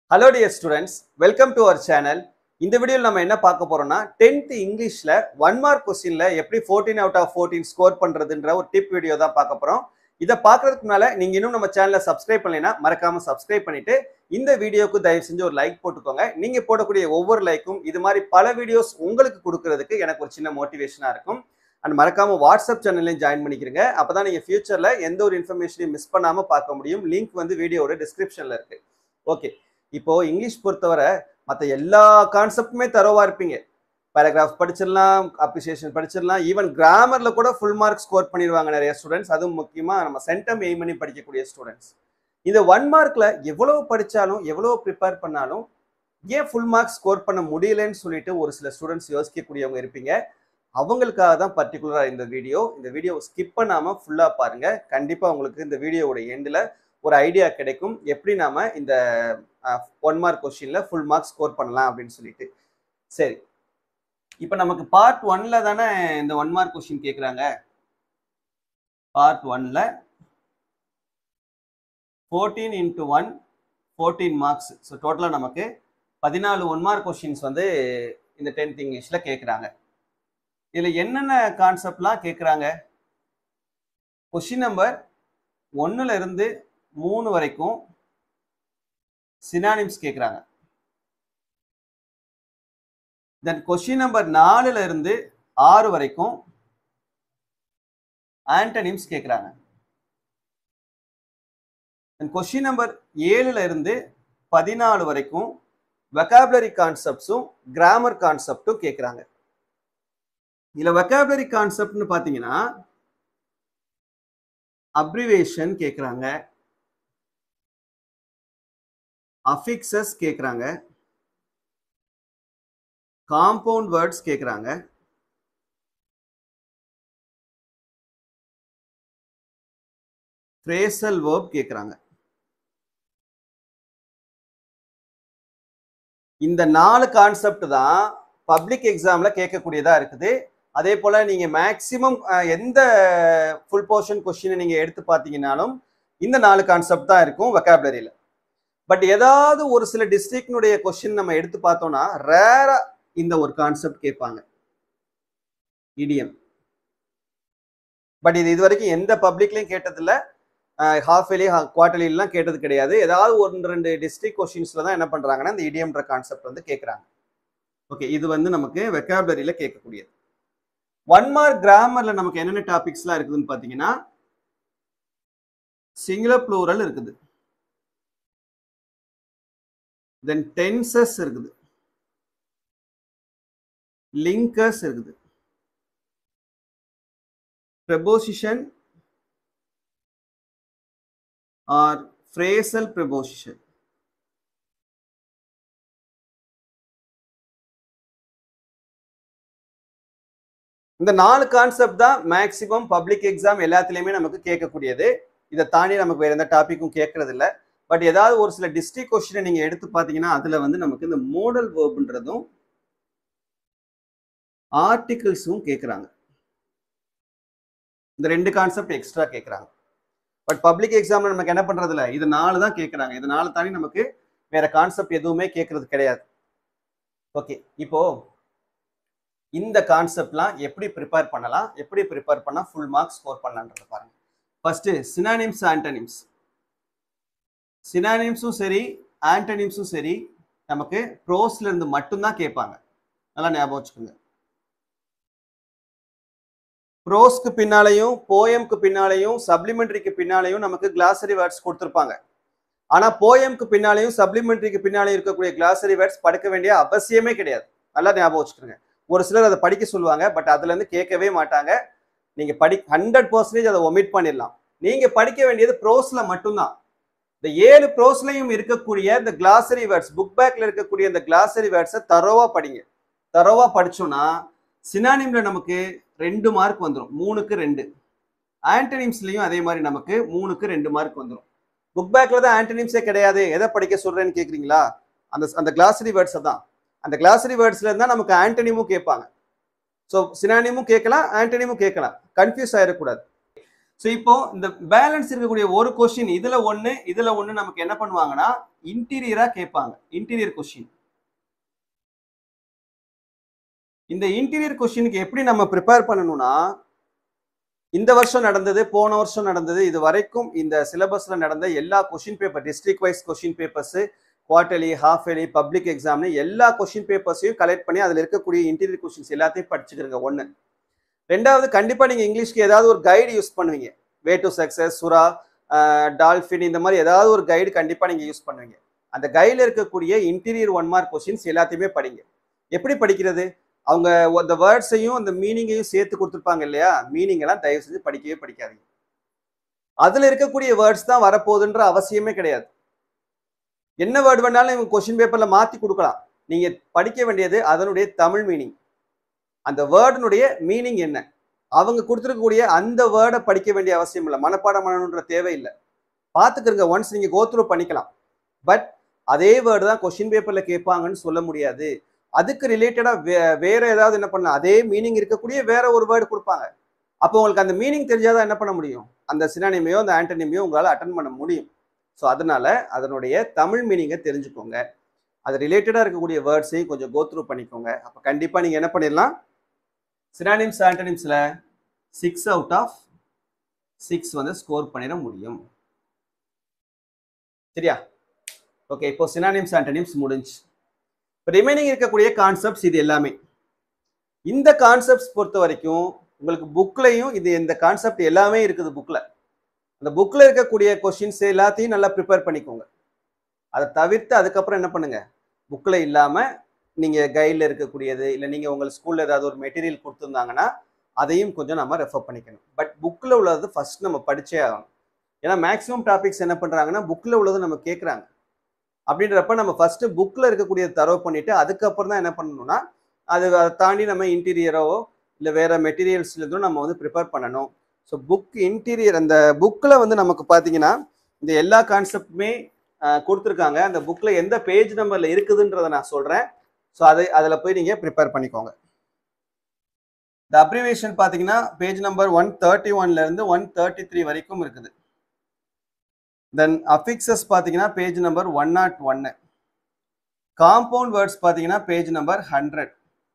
hello dear students welcome to our channel இந்த வீடியோவில் நம்ம என்ன பார்க்க போறோம்னா டென்த் இங்கிலீஷ்ல ஒன் மார்க் கொஸ்டின்ல எப்படி fourteen out of fourteen score பண்றதுன்ற ஒரு டிப் வீடியோ தான் பார்க்க போறோம் இதை பார்க்கறதுக்கு முன்னால நீங்க இன்னும் நம்ம சேனலை சப்ஸ்கிரைப் பண்ணலைன்னா மறக்காம சப்ஸ்கிரைப் பண்ணிட்டு இந்த வீடியோக்கு தயவு செஞ்சு ஒரு லைக் போட்டுக்கோங்க நீங்க போடக்கூடிய ஒவ்வொரு லைக்கும் இது மாதிரி பல வீடியோஸ் உங்களுக்கு கொடுக்கறதுக்கு எனக்கு ஒரு சின்ன மோட்டிவேஷனா இருக்கும் அண்ட் மறக்காம வாட்ஸ்அப் சேனல்லையும் ஜாயின் பண்ணிக்கிறங்க அப்பதான் நீங்க ஃபியூச்சர்ல எந்த ஒரு இன்ஃபர்மேஷனையும் மிஸ் பண்ணாம பார்க்க முடியும் லிங்க் வந்து வீடியோட டிஸ்கிரிப்ஷன்ல இருக்கு ஓகே இப்போ இங்கிலீஷ் பொறுத்தவரை மற்ற எல்லா கான்செப்டுமே தரவா இருப்பீங்க பேராகிராஃப் படிச்சிடலாம் அப்ரிசியேஷன் படிச்சிடலாம் ஈவன் கிராமர்ல கூட ஃபுல் மார்க் ஸ்கோர் பண்ணிடுவாங்க நிறைய ஸ்டூடெண்ட்ஸ் அதுவும் முக்கியமா நம்ம சென்டம் எய்ம் பண்ணி படிக்கக்கூடிய ஸ்டூடெண்ட்ஸ் இந்த ஒன் மார்க்ல எவ்வளவு படிச்சாலும் எவ்வளவு ப்ரிப்பேர் பண்ணாலும் ஏன் ஃபுல் மார்க் ஸ்கோர் பண்ண முடியலன்னு சொல்லிட்டு ஒரு சில ஸ்டூடெண்ட்ஸ் யோசிக்கக்கூடியவங்க இருப்பீங்க அவங்களுக்காக தான் பர்டிகுலரா இந்த வீடியோ இந்த வீடியோ ஸ்கிப் பண்ணாம ஃபுல்லா பாருங்க கண்டிப்பா உங்களுக்கு இந்த வீடியோவோட எண்டில் ஒரு ஐடியா கிடைக்கும் எப்படி நாம இந்த ஒன் மார்க் கொஸ்டின்ல ஃபுல் மார்க் ஸ்கோர் பண்ணலாம் அப்படின்னு சொல்லிட்டு சரி இப்போ நமக்கு பார்ட் ஒன்ல தானே இந்த ஒன் மார்க் கொஸ்டின் கேட்குறாங்க பார்ட் ஒன்ல fourteen into one fourteen marks so டோட்டலாக நமக்கு பதினாலு ஒன் மார்க் கொஸ்டின்ஸ் வந்து இந்த டென்த் இங்கிலீஷில் கேட்குறாங்க இதில் என்னென்ன கான்செப்ட்லாம் கேட்குறாங்க கொஷின் நம்பர் ஒன்னுல இருந்து மூணு வரைக்கும் சினானிம்ஸ் கேட்குறாங்க தென் கொஷின் நம்பர் நாலுல இருந்து ஆறு வரைக்கும் ஆண்டனிம்ஸ் கேட்குறாங்க தென் கொஷின் நம்பர் ஏழுல இருந்து பதினாலு வரைக்கும் வெக்காபுலரி கான்செப்ட்ஸும் கிராமர் கான்செப்டும் கேட்குறாங்க இதுல வெக்காபுலரி கான்செப்ட்னு பார்த்தீங்கன்னா அப்ரிவேஷன் கேட்குறாங்க அஃபிக்சஸ் கேட்குறாங்க காம்பவுண்ட் வேர்ட்ஸ் கேட்குறாங்க ஃப்ரேசல் வேர்ப் கேட்குறாங்க இந்த நாலு கான்செப்ட் தான் பப்ளிக் எக்ஸாம்ல கேட்கக்கூடியதா இருக்குது அதே போல நீங்க மேக்சிமம் எந்த ஃபுல் போர்ஷன் கொஸ்டினை நீங்க எடுத்து பார்த்தீங்கன்னாலும் இந்த நாலு கான்செப்ட் தான் இருக்கும் வெக்காபுலரியில பட் ஏதாவது ஒரு சில டிஸ்ட்ரிக்னுடைய கொஸ்டின் நம்ம எடுத்து பார்த்தோம்னா ரேரா இந்த ஒரு கான்செப்ட் கேட்பாங்க இடியம் பட் இது இது வரைக்கும் எந்த பப்ளிக்லையும் கேட்டதில்ல ஹாஃப் இயர்லி குவார்டர்லிலாம் கேட்டது கிடையாது ஏதாவது ஒன்று ரெண்டு டிஸ்ட்ரிக் கொஸ்டின்ஸ்ல தான் என்ன பண்றாங்கன்னா இந்த இடியம்ன்ற கான்செப்ட் வந்து கேட்குறாங்க ஓகே இது வந்து நமக்கு வெக்காபுலரியில கேட்கக்கூடியது ஒன் மார்க் கிராமர்ல நமக்கு என்னென்ன டாபிக்ஸ்லாம் இருக்குதுன்னு பார்த்தீங்கன்னா சிங்குலர் ப்ளூரல் இருக்குது தென் டென்சஸ் இருக்குது லிங்கர்ஸ் இருக்குது ப்ரெபோசிஷன் ஆர் ஃப்ரேசல் ப்ரெபோசிஷன் இந்த நாலு கான்செப்ட் தான் மேக்சிமம் பப்ளிக் எக்ஸாம் எல்லாத்துலேயுமே நமக்கு கேட்கக்கூடியது இதை தாண்டி நமக்கு வேற எந்த டாப்பிக்கும் கேட்கறது இல்லை பட் ஏதாவது ஒரு சில டிஸ்ட்ரிக் கொஸ்டினை நீங்க எடுத்து பார்த்தீங்கன்னா அதுல வந்து நமக்கு இந்த மோடல் வேர்ப்ன்றதும் ஆர்டிகிள்ஸும் கேட்குறாங்க இந்த ரெண்டு கான்செப்ட் எக்ஸ்ட்ரா கேட்குறாங்க பட் பப்ளிக் எக்ஸாம்ல நமக்கு என்ன பண்றது இல்லை இது நாலு தான் கேட்குறாங்க இது நாலு தாண்டி நமக்கு வேற கான்செப்ட் எதுவுமே கேட்கறது கிடையாது ஓகே இப்போ இந்த கான்செப்ட்லாம் எப்படி ப்ரிப்பேர் பண்ணலாம் எப்படி ப்ரிப்பேர் பண்ணால் ஃபுல் மார்க் ஸ்கோர் பண்ணலான்றத பாருங்க ஃபர்ஸ்ட் சினானிம்ஸ் ஆண்டனிம்ஸ் சினானிம்ஸும் சரி ஆண்டனிம்ஸும் சரி நமக்கு ப்ரோஸ்ல இருந்து மட்டும்தான் கேட்பாங்க நல்லா ஞாபகம் வச்சுக்கோங்க ப்ரோஸ்க்கு பின்னாலையும் போயம்க்கு பின்னாலையும் சப்ளிமெண்ட்ரிக்கு பின்னாலையும் நமக்கு கிளாசரி வேர்ட்ஸ் கொடுத்துருப்பாங்க ஆனா போயம்க்கு பின்னாலையும் சப்ளிமெண்ட்ரிக்கு பின்னாலையும் இருக்கக்கூடிய கிளாசரி வேர்ட்ஸ் படிக்க வேண்டிய அவசியமே கிடையாது நல்லா ஞாபகம் வச்சுக்கோங்க ஒரு சிலர் அதை படிக்க சொல்லுவாங்க பட் அதுல இருந்து கேட்கவே மாட்டாங்க நீங்க படி ஹண்ட்ரட் பர்சன்டேஜ் அதை ஒமிட் பண்ணிடலாம் நீங்க படிக்க வேண்டியது ப்ரோஸ்ல மட்டும்தான் இந்த ஏழு ப்ரோஸ்லையும் இருக்கக்கூடிய இந்த கிளாசரி வேர்ட்ஸ் புக் பேக்ல இருக்கக்கூடிய இந்த கிளாசரி வேர்ட்ஸை தரோவா படிங்க தரோவா படிச்சோம்னா சினானிம்ல நமக்கு ரெண்டு மார்க் வந்துடும் மூணுக்கு ரெண்டு ஆண்டனிம்ஸ்லயும் அதே மாதிரி நமக்கு மூணுக்கு ரெண்டு மார்க் வந்துடும் புக் பேக்ல தான் ஆண்டனிம்ஸே கிடையாது எதை படிக்க சொல்றேன்னு கேக்குறீங்களா அந்த அந்த கிளாசரி வேர்ட்ஸை தான் அந்த கிளாசரி வேர்ட்ஸ்ல இருந்தா நமக்கு ஆண்டனிமும் கேட்பாங்க ஸோ சினானிமும் கேட்கலாம் ஆண்டனிமும் கேட்கலாம் கன்ஃபியூஸ் ஆயிடக்கூடாது ஸோ இப்போ இந்த பேலன்ஸ் இருக்கக்கூடிய ஒரு கொஸ்டின் இதுல ஒண்ணு இதுல ஒண்ணு நமக்கு என்ன பண்ணுவாங்கன்னா இன்டீரியரா கேட்பாங்க இன்டீரியர் கொஸ்டின் இந்த இன்டீரியர் கொஸ்டினுக்கு எப்படி நம்ம ப்ரிப்பேர் பண்ணணும்னா இந்த வருஷம் நடந்தது போன வருஷம் நடந்தது இது வரைக்கும் இந்த சிலபஸ்ல நடந்த எல்லா question paper district wise question papers quarterly half yearly public எக்ஸாம்னு எல்லா கொஸ்டின் பேப்பர்ஸையும் கலெக்ட் பண்ணி அதில் இருக்கக்கூடிய இன்டீரியர் கொஸ்டின்ஸ் எல்லாத்தையும் படிச்சுக்கிறங்க ஒன்று ரெண்டாவது கண்டிப்பாக நீங்கள் இங்கிலீஷ்க்கு ஏதாவது ஒரு கைடு யூஸ் பண்ணுவீங்க வே டு சக்ஸஸ் சுறா டால்ஃபின் இந்த மாதிரி ஏதாவது ஒரு கைடு கண்டிப்பாக நீங்கள் யூஸ் பண்ணுவீங்க அந்த கைடில் இருக்கக்கூடிய இன்டீரியர் ஒன் மார்க் கொஸ்டின்ஸ் எல்லாத்தையுமே படிங்க எப்படி படிக்கிறது அவங்க அந்த வேர்ட்ஸையும் அந்த மீனிங்கையும் சேர்த்து கொடுத்துருப்பாங்க இல்லையா மீனிங் எல்லாம் தயவு செஞ்சு படிக்கவே படிக்காதீங்க அதுல இருக்கக்கூடிய வேர்ட்ஸ் தான் வரப்போகுதுன்ற அவசியமே கிடையாது என்ன வேர்டு வேணாலும் இவங்க கொஸ்டின் பேப்பர்ல மாத்தி கொடுக்கலாம் நீங்க படிக்க வேண்டியது அதனுடைய தமிழ் மீனிங் அந்த வேர்டினுடைய மீனிங் என்ன அவங்க கொடுத்துருக்கக்கூடிய அந்த வேர்டை படிக்க வேண்டிய அவசியம் இல்லை மனப்பாடம் பண்ணணுன்ற தேவையில்லை பார்த்துக்கிறங்க ஒன்ஸ் நீங்க கோத்ரூ பண்ணிக்கலாம் பட் அதே வேர்டு தான் கொஸ்டின் பேப்பர்ல கேட்பாங்கன்னு சொல்ல முடியாது அதுக்கு ரிலேட்டடா வே வேற ஏதாவது என்ன பண்ணலாம் அதே மீனிங் இருக்கக்கூடிய வேற ஒரு வேர்டு கொடுப்பாங்க அப்போ உங்களுக்கு அந்த மீனிங் தெரிஞ்சாதான் என்ன பண்ண முடியும் அந்த சினானிமையோ அந்த ஆண்டனிமையோ உங்களால் அட்டன் பண்ண முடியும் ஸோ அதனால அதனுடைய தமிழ் மீனிங்கை தெரிஞ்சுக்கோங்க அது ரிலேட்டடாக இருக்கக்கூடிய வேர்ட்ஸையும் கொஞ்சம் கோத்ரூ பண்ணிக்கோங்க அப்போ கண்டிப்பாக நீங்கள் என்ன பண்ணிடலாம் சினானிம்ஸ் ஆண்டனிம்ஸில் சிக்ஸ் அவுட் ஆஃப் சிக்ஸ் வந்து ஸ்கோர் பண்ணிட முடியும் சரியா ஓகே இப்போ சினானிம்ஸ் ஆண்டனிம்ஸ் முடிஞ்சு இப்போ ரிமைனிங் இருக்கக்கூடிய கான்செப்ட்ஸ் இது எல்லாமே இந்த கான்செப்ட்ஸ் பொறுத்த வரைக்கும் உங்களுக்கு புக்லையும் இது இந்த கான்செப்ட் எல்லாமே இருக்குது புக்கில் அந்த புக்கில் இருக்கக்கூடிய கொஷின்ஸ் எல்லாத்தையும் நல்லா ப்ரிப்பேர் பண்ணிக்கோங்க அதை தவிர்த்து அதுக்கப்புறம் என்ன பண்ணுங்க புக்கில் இல்லாமல் நீங்கள் கைடில் இருக்கக்கூடியது இல்லை நீங்கள் உங்கள் ஸ்கூலில் ஏதாவது ஒரு மெட்டீரியல் கொடுத்துருந்தாங்கன்னா அதையும் கொஞ்சம் நம்ம ரெஃபர் பண்ணிக்கணும் பட் புக்கில் உள்ளது ஃபர்ஸ்ட் நம்ம படிச்சே ஆகணும் ஏன்னா மேக்ஸிமம் டாபிக்ஸ் என்ன பண்ணுறாங்கன்னா புக்கில் உள்ளது நம்ம கேட்குறாங்க அப்படின்றப்ப நம்ம ஃபர்ஸ்ட் புக்கில் இருக்கக்கூடியது தரவு பண்ணிட்டு அதுக்கப்புறம் தான் என்ன பண்ணணும்னா அது அதை தாண்டி நம்ம இன்டீரியரோ இல்லை வேற மெட்டீரியல்ஸ்லேருந்தும் நம்ம வந்து ப்ரிப்பேர் பண்ணணும் ஸோ புக் இன்டீரியர் அந்த புக்கில் வந்து நமக்கு பார்த்தீங்கன்னா இந்த எல்லா கான்செப்டுமே கொடுத்துருக்காங்க அந்த புக்கில் எந்த பேஜ் நம்பரில் இருக்குதுன்றதை நான் சொல்கிறேன் ஸோ அதை அதில் போய் நீங்கள் ப்ரிப்பேர் பண்ணிக்கோங்க இந்த அப்ரிவேஷன் பார்த்தீங்கன்னா பேஜ் நம்பர் ஒன் தேர்ட்டி ஒன்லேருந்து ஒன் தேர்ட்டி த்ரீ வரைக்கும் இருக்குது தென் அஃபிக்சஸ் பார்த்தீங்கன்னா பேஜ் நம்பர் ஒன் நாட் ஒன்னு காம்பவுண்ட் வேர்ட்ஸ் பார்த்தீங்கன்னா page number hundred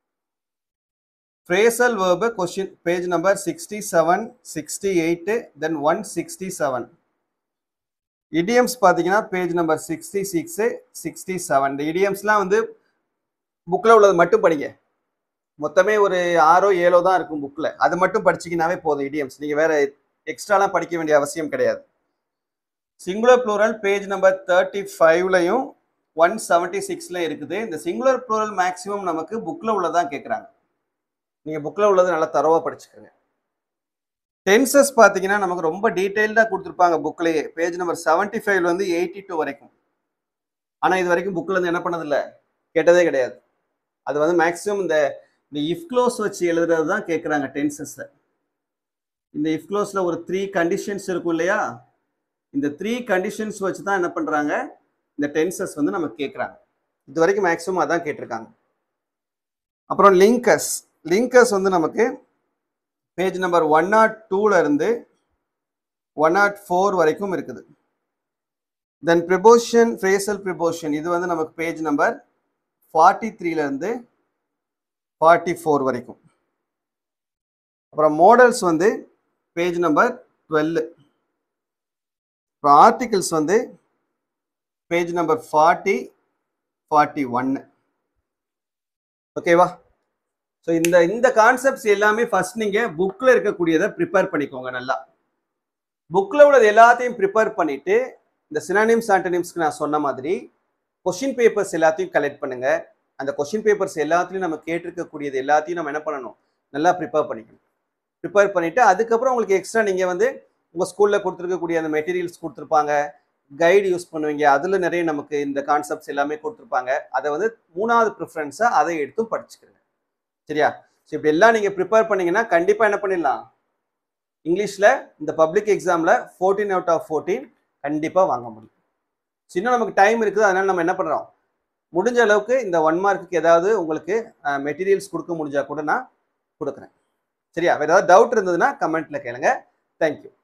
phrasal verb question page number sixty seven sixty eight then one sixty seven idioms பார்த்தீங்கன்னா page number sixty six sixty seven இந்த இடியம்ஸ்லாம் வந்து புக்கில் உள்ளது மட்டும் படிங்க மொத்தமே ஒரு ஆறோ ஏழோ தான் இருக்கும் புக்கில் அது மட்டும் படிச்சிங்கனாவே போதும் இடியம்ஸ் நீங்கள் வேற எக்ஸ்ட்ராலாம் படிக்க வேண்டிய அவசியம் கிடையாது singular plural page number thirty ஃபைவ்லையும் ஒன் செவன்ட்டி சிக்ஸில் இருக்குது இந்த சிங்குலர் ப்ளூரல் மேக்ஸிமம் நமக்கு புக்கில் உள்ளதான் கேட்குறாங்க நீங்கள் புக்கில் உள்ளது நல்லா தரவாக படிச்சுக்கோங்க டென்சஸ் பார்த்தீங்கன்னா நமக்கு ரொம்ப டீட்டெயில்டாக கொடுத்துருப்பாங்க புக்லேயே பேஜ் நம்பர் செவன்ட்டி ஃபைவ்ல வந்து எயிட்டி டூ வரைக்கும் ஆனால் இது வரைக்கும் புக்கில் வந்து என்ன பண்ணதில்லை கேட்டதே கிடையாது அது வந்து மேக்ஸிமம் இந்த இந்த இஃப் க்ளோஸ் வச்சு எழுதுறது தான் கேட்குறாங்க டென்சஸில் இந்த இஃப் க்ளோஸில் ஒரு த்ரீ கண்டிஷன்ஸ் இருக்கும் இல்லையா இந்த த்ரீ கண்டிஷன்ஸ் வச்சு தான் என்ன பண்ணுறாங்க இந்த டென்சஸ் வந்து நம்ம கேட்குறாங்க இது வரைக்கும் மேக்ஸிமம் அதான் கேட்டிருக்காங்க அப்புறம் லிங்கஸ் லிங்கஸ் வந்து நமக்கு பேஜ் நம்பர் ஒன் நாட் டூல இருந்து ஒன் நாட் ஃபோர் வரைக்கும் இருக்குது தென் ப்ரிபோஷன் ஃப்ரேசல் ப்ரிபோஷன் இது வந்து நமக்கு பேஜ் நம்பர் ஃபார்ட்டி த்ரீலேருந்து ஃபார்ட்டி ஃபோர் வரைக்கும் அப்புறம் மாடல்ஸ் வந்து பேஜ் நம்பர் டுவெல் அப்புறம் ஆர்டிகிள்ஸ் வந்து பேஜ் நம்பர் ஃபார்ட்டி ஃபார்ட்டி ஒன்னு ஓகேவா ஸோ இந்த இந்த கான்செப்ட்ஸ் எல்லாமே ஃபர்ஸ்ட் நீங்கள் புக்கில் இருக்கக்கூடியதை ப்ரிப்பேர் பண்ணிக்கோங்க நல்லா புக்கில் உள்ளது எல்லாத்தையும் ப்ரிப்பேர் பண்ணிட்டு இந்த சினானிம்ஸ் ஆண்டனிம்ஸ்க்கு நான் சொன்ன மாதிரி கொஷின் பேப்பர்ஸ் எல்லாத்தையும் கலெக்ட் பண்ணுங்க அந்த கொஷின் பேப்பர்ஸ் எல்லாத்துலையும் நம்ம கேட்டிருக்கக்கூடியது எல்லாத்தையும் நம்ம என்ன பண்ணணும் நல்லா ப்ரிப்பேர் பண்ணிக்கணும் ப்ரிப்பேர் பண்ணிட்டு அதுக்கப்புறம் உங்களுக்கு எக்ஸ்ட்ரா நீங்கள் வந்து உங்கள் ஸ்கூலில் கொடுத்துருக்கக்கூடிய அந்த மெட்டீரியல்ஸ் கொடுத்துருப்பாங்க கைடு யூஸ் பண்ணுவீங்க அதில் நிறைய நமக்கு இந்த கான்செப்ட்ஸ் எல்லாமே கொடுத்துருப்பாங்க அதை வந்து மூணாவது ப்ரிஃபரன்ஸாக அதை எடுத்தும் படிச்சுக்கிறேங்க சரியா ஸோ இப்படி எல்லாம் நீங்கள் ப்ரிப்பேர் பண்ணீங்கன்னா கண்டிப்பாக என்ன பண்ணிடலாம் இங்கிலீஷில் இந்த பப்ளிக் எக்ஸாமில் ஃபோர்டீன் அவுட் ஆஃப் ஃபோர்டீன் கண்டிப்பாக வாங்க முடியும் ஸோ இன்னும் நமக்கு டைம் இருக்குது அதனால் நம்ம என்ன பண்ணுறோம் முடிஞ்ச அளவுக்கு இந்த ஒன் மார்க்குக்கு ஏதாவது உங்களுக்கு மெட்டீரியல்ஸ் கொடுக்க முடிஞ்சா கூட நான் கொடுக்குறேன் சரியா வேறு ஏதாவது டவுட் இருந்ததுன்னா கமெண்ட்டில் கேளுங்க தேங்க்யூ